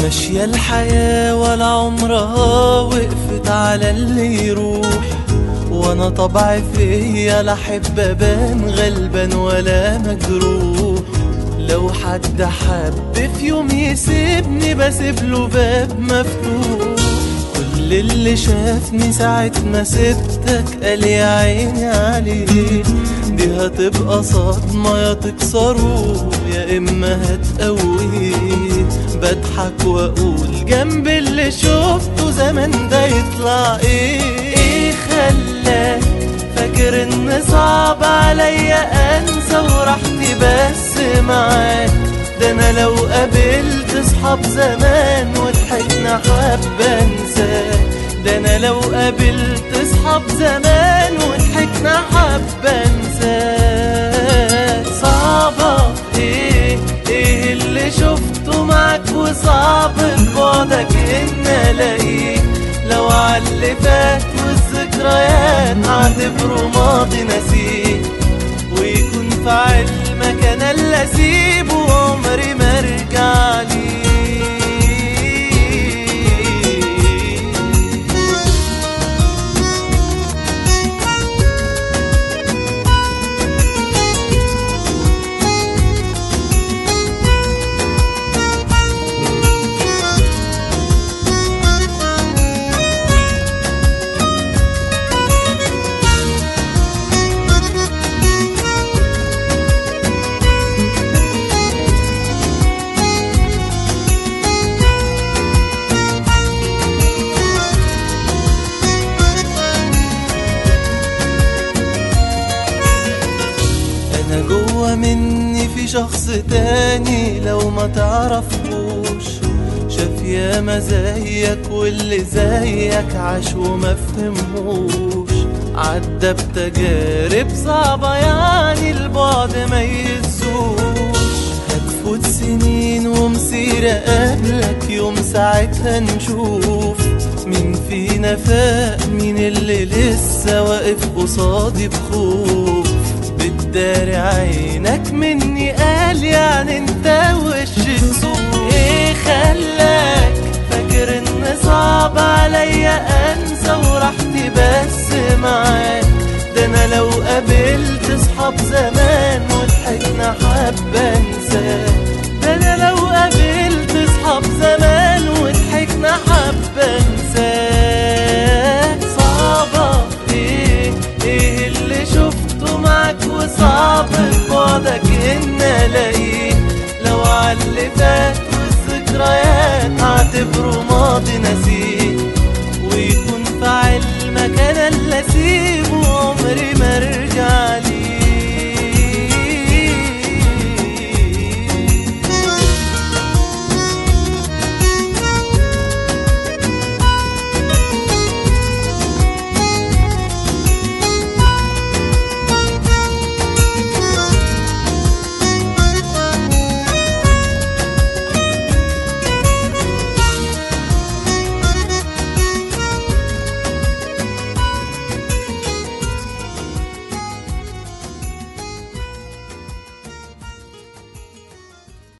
ماشية الحياة ولا عمرها وقفت على اللي يروح وانا طبعي فيا لا احب ابان غلبان ولا مجروح لو حد حب في يوم يسيبني بسيب له باب مفتوح كل اللي شافني ساعة ما سبتك قال يا عيني عليك دي هتبقى صدمة يا تكسره يا إما هتقويه بضحك وأقول جنب اللي شفته زمان ده يطلع إيه إيه خلاك فاكر إن صعب عليا أنسى وراحتي بس معاك ده أنا لو قابلت صحاب زمان وضحكنا حابة أنساك ده أنا لو قابلت صحاب زمان وضحكنا حابة أنساك صعبة إيه إيه اللي شفته معاك وصعب ببعدك إن ألاقيك لو عاللي فات والذكريات اعتبره ماضي نسيك ويكون في علمك انا اللي اسيبه وعمري ما ارجع ليه انا جوا مني في شخص تاني لو ما تعرفوش شاف ياما زيك واللي زيك عاش وما فهمهوش عدى بتجارب صعبة يعني البعد ما يهزوش هتفوت سنين ومسيرة قبلك يوم ساعتها نشوف مين فينا فاق مين اللي لسه واقف قصادي بخوف بتداري عينك مني قال يعني انت وش تسوق ايه خلاك فاكر ان صعب عليا انسى وراحتي بس معاك ده انا لو قابلت صحاب زمان وضحكنا حابة انساك ده انا لو قابلت صحاب زمان وضحكنا حابة انساك صعبة ايه ايه اللي شفته معاك وصعب ببعدك ان الاقيك لو عاللي فات والذكريات اعتبره ماضي نسيك ويكون في علمك انا